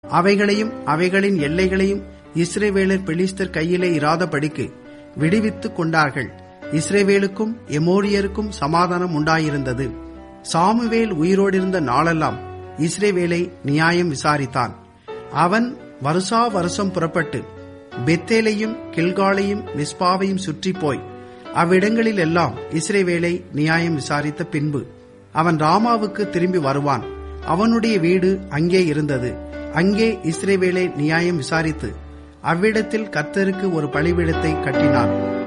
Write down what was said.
அவைகளையும் அவைகளின் எல்லைகளையும் இஸ்ரவேலர் பெலிஸ்தர் கையிலே இராதபடிக்கு விடுவித்துக் கொண்டார்கள் இஸ்ரவேலுக்கும் எமோரியருக்கும் சமாதானம் உண்டாயிருந்தது சாமுவேல் உயிரோடிருந்த நாளெல்லாம் இஸ்ரவேலை நியாயம் விசாரித்தான் அவன் வருஷா வருஷம் புறப்பட்டு பெத்தேலையும் கில்காலையும் மிஸ்பாவையும் சுற்றி போய் அவ்விடங்களில் எல்லாம் இஸ்ரேவேலை நியாயம் விசாரித்த பின்பு அவன் ராமாவுக்கு திரும்பி வருவான் அவனுடைய வீடு அங்கே இருந்தது அங்கே இஸ்ரேவேலை நியாயம் விசாரித்து அவ்விடத்தில் கர்த்தருக்கு ஒரு பலிபீடத்தை கட்டினான்